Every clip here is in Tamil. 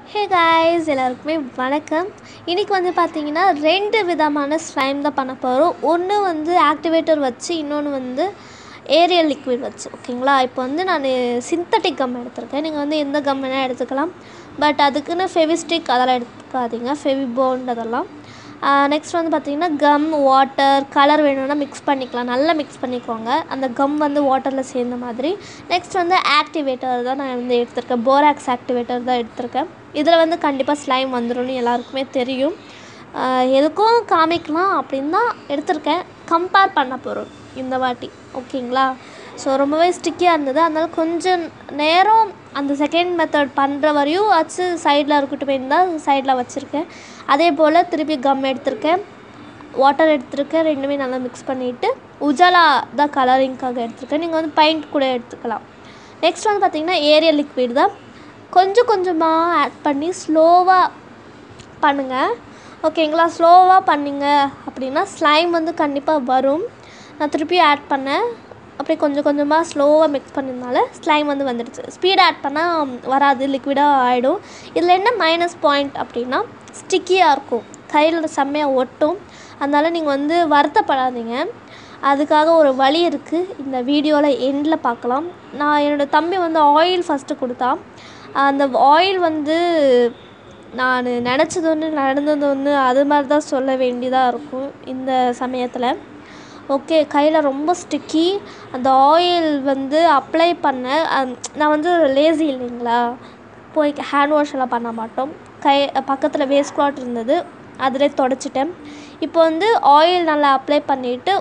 ஹே காய்ஸ் எல்லாருக்குமே வணக்கம் இன்றைக்கி வந்து பார்த்தீங்கன்னா ரெண்டு விதமான ஸ்லைம் தான் பண்ண போகிறோம் ஒன்று வந்து ஆக்டிவேட்டர் வச்சு இன்னொன்று வந்து ஏரியல் லிக்விட் வச்சு ஓகேங்களா இப்போ வந்து நான் சிந்தட்டிக் கம் எடுத்திருக்கேன் நீங்கள் வந்து எந்த கம் வேணால் எடுத்துக்கலாம் பட் அதுக்குன்னு ஃபெவிஸ்டிக் அதெல்லாம் எடுத்துக்காதீங்க ஃபெவிபோண்ட் அதெல்லாம் நெக்ஸ்ட் வந்து பார்த்திங்கன்னா கம் வாட்டர் கலர் வேணும்னா மிக்ஸ் பண்ணிக்கலாம் நல்லா மிக்ஸ் பண்ணிக்கோங்க அந்த கம் வந்து வாட்டரில் சேர்ந்த மாதிரி நெக்ஸ்ட் வந்து ஆக்டிவேட்டர் தான் நான் வந்து எடுத்திருக்கேன் போராக்ஸ் ஆக்டிவேட்டர் தான் எடுத்திருக்கேன் இதில் வந்து கண்டிப்பாக ஸ்லைம் வந்துடும்னு எல்லாருக்குமே தெரியும் ஆஹ் எதுக்கும் காமிக்கலாம் அப்படின்னு தான் எடுத்திருக்கேன் கம்பேர் பண்ண போகிறோம் இந்த வாட்டி ஓகேங்களா ஸோ ரொம்பவே ஸ்டிக்கியாக இருந்தது அதனால கொஞ்சம் நேரம் அந்த செகண்ட் மெத்தட் பண்ணுற வரையும் வச்சு சைடில் இருக்கட்டும் தான் சைடில் வச்சுருக்கேன் அதே போல் திருப்பி கம் எடுத்திருக்கேன் வாட்டர் எடுத்திருக்கேன் ரெண்டுமே நல்லா மிக்ஸ் பண்ணிவிட்டு உஜாலா தான் கலரிங்க்காக எடுத்திருக்கேன் நீங்கள் வந்து பெயிண்ட் கூட எடுத்துக்கலாம் நெக்ஸ்ட் வந்து பார்த்திங்கன்னா ஏரியல் லிக்விட் தான் கொஞ்சம் கொஞ்சமாக ஆட் பண்ணி ஸ்லோவாக பண்ணுங்கள் ஓகேங்களா ஸ்லோவாக பண்ணிங்க அப்படின்னா ஸ்லைம் வந்து கண்டிப்பாக வரும் நான் திருப்பி ஆட் பண்ணேன் அப்படியே கொஞ்சம் கொஞ்சமாக ஸ்லோவாக மிக்ஸ் பண்ணதுனால ஸ்லைம் வந்து வந்துடுச்சு ஸ்பீட் ஆட் பண்ணால் வராது லிக்விடாக ஆகிடும் இதில் என்ன மைனஸ் பாயிண்ட் அப்படின்னா ஸ்டிக்கியாக இருக்கும் கையில் செம்மையாக ஒட்டும் அதனால் நீங்கள் வந்து வருத்தப்படாதீங்க அதுக்காக ஒரு வழி இருக்குது இந்த வீடியோவில் எண்டில் பார்க்கலாம் நான் என்னோடய தம்பி வந்து ஆயில் ஃபஸ்ட்டு கொடுத்தான் அந்த ஆயில் வந்து நான் நினச்சது ஒன்று நடந்தது ஒன்று அது மாதிரி தான் சொல்ல வேண்டியதாக இருக்கும் இந்த சமயத்தில் ஓகே கையில் ரொம்ப ஸ்டிக்கி அந்த ஆயில் வந்து அப்ளை பண்ண அம், நான் வந்து லேசி இல்லைங்களா போய் ஹேண்ட் வாஷ் எல்லாம் பண்ண மாட்டோம் கை பக்கத்தில் வேஸ்ட் கிளாத் இருந்தது அதிலே தொடச்சிட்டேன் இப்போ வந்து ஆயில் நல்லா அப்ளை பண்ணிவிட்டு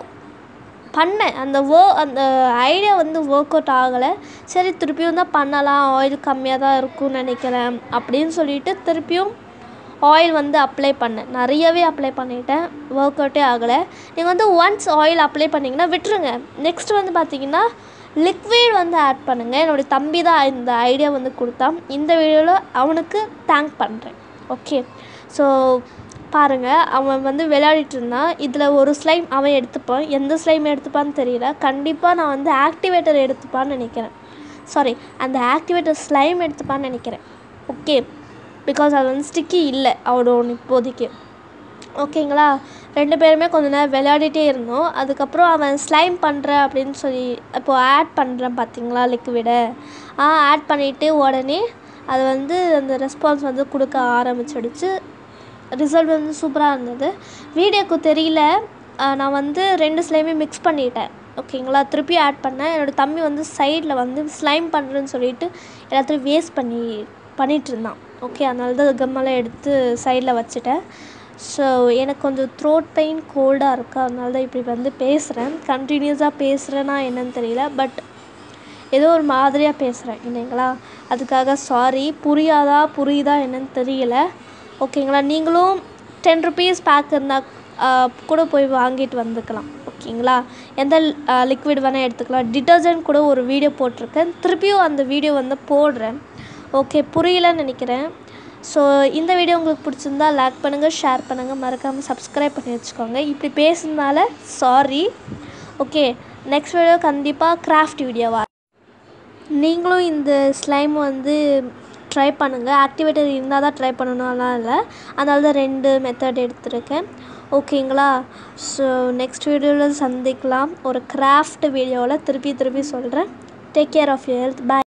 பண்ணேன் அந்த ஓ அந்த ஐடியா வந்து ஒர்க் அவுட் ஆகலை சரி திருப்பியும் தான் பண்ணலாம் ஆயில் கம்மியாக தான் இருக்கும்னு நினைக்கிறேன் அப்படின்னு சொல்லிட்டு திருப்பியும் ஆயில் வந்து அப்ளை பண்ணேன் நிறையவே அப்ளை பண்ணிட்டேன் ஒர்க் அவுட்டே ஆகலை நீங்கள் வந்து ஒன்ஸ் ஆயில் அப்ளை பண்ணிங்கன்னா விட்டுருங்க நெக்ஸ்ட் வந்து பார்த்தீங்கன்னா லிக்விட் வந்து ஆட் பண்ணுங்கள் என்னுடைய தம்பி தான் இந்த ஐடியா வந்து கொடுத்தான் இந்த வீடியோவில் அவனுக்கு தேங்க் பண்ணுறேன் ஓகே ஸோ பாருங்கள் அவன் வந்து விளையாடிட்டு இருந்தான் இதில் ஒரு ஸ்லைம் அவன் எடுத்துப்பான் எந்த ஸ்லைம் எடுத்துப்பான்னு தெரியல கண்டிப்பாக நான் வந்து ஆக்டிவேட்டர் எடுத்துப்பான்னு நினைக்கிறேன் சாரி அந்த ஆக்டிவேட்டர் ஸ்லைம் எடுத்துப்பான்னு நினைக்கிறேன் ஓகே பிகாஸ் அது வந்து ஸ்டிக்கி இல்லை அவனோட இப்போதைக்கு ஓகேங்களா ரெண்டு பேருமே கொஞ்ச நேரம் விளையாடிட்டே இருந்தோம் அதுக்கப்புறம் அவன் ஸ்லைம் பண்ணுறேன் அப்படின்னு சொல்லி இப்போது ஆட் பண்ணுறேன் பார்த்தீங்களா லிக்விடை ஆ ஆட் பண்ணிவிட்டு உடனே அது வந்து அந்த ரெஸ்பான்ஸ் வந்து கொடுக்க ஆரம்பிச்சிடுச்சு ரிசல்ட் வந்து சூப்பராக இருந்தது வீடியோக்கு தெரியல ஆஹ் நான் வந்து ரெண்டு ஸ்லைமே மிக்ஸ் பண்ணிட்டேன் ஓகேங்களா திருப்பி ஆட் பண்ணேன் என்னோடய தம்பி வந்து சைடில் வந்து ஸ்லைம் பண்ணுறேன்னு சொல்லிட்டு எல்லாத்தையும் வேஸ்ட் பண்ணி பண்ணிகிட்டு இருந்தான் ஓகே அதனால தான் கம்மெல்லாம் எடுத்து சைடில் வச்சுட்டேன் ஸோ எனக்கு கொஞ்சம் த்ரோட் பெயின் கோல்டாக இருக்குது அதனால தான் இப்படி வந்து பேசுகிறேன் கண்டினியூஸாக பேசுகிறேன்னா என்னன்னு தெரியல பட் ஏதோ ஒரு மாதிரியாக பேசுகிறேன் இல்லைங்களா அதுக்காக சாரி புரியாதா புரியுதா என்னன்னு தெரியல ஓகேங்களா நீங்களும் டென் ருபீஸ் பேக் இருந்தால் கூட போய் வாங்கிட்டு வந்துக்கலாம் ஓகேங்களா எந்த லிக்விட் வேணால் எடுத்துக்கலாம் டிட்டர்ஜென்ட் கூட ஒரு வீடியோ போட்டிருக்கேன் திருப்பியும் அந்த வீடியோ வந்து போடுறேன் ஓகே புரியலன்னு நினைக்கிறேன் ஸோ இந்த வீடியோ உங்களுக்கு பிடிச்சிருந்தா லைக் பண்ணுங்கள் ஷேர் பண்ணுங்கள் மறக்காமல் சப்ஸ்கிரைப் பண்ணி வச்சுக்கோங்க இப்படி பேசுனதுனால சாரி ஓகே நெக்ஸ்ட் வீடியோ கண்டிப்பாக கிராஃப்ட் வீடியோவா நீங்களும் இந்த ஸ்லைம் வந்து ட்ரை பண்ணுங்கள் ஆக்டிவேட்டர் இருந்தால் தான் ட்ரை பண்ணணும்லாம் இல்லை அதனால தான் ரெண்டு மெத்தட் எடுத்திருக்கேன் ஓகேங்களா ஸோ நெக்ஸ்ட் வீடியோவில் சந்திக்கலாம் ஒரு கிராஃப்ட் வீடியோவில் திருப்பி திருப்பி சொல்கிறேன் take care of your health by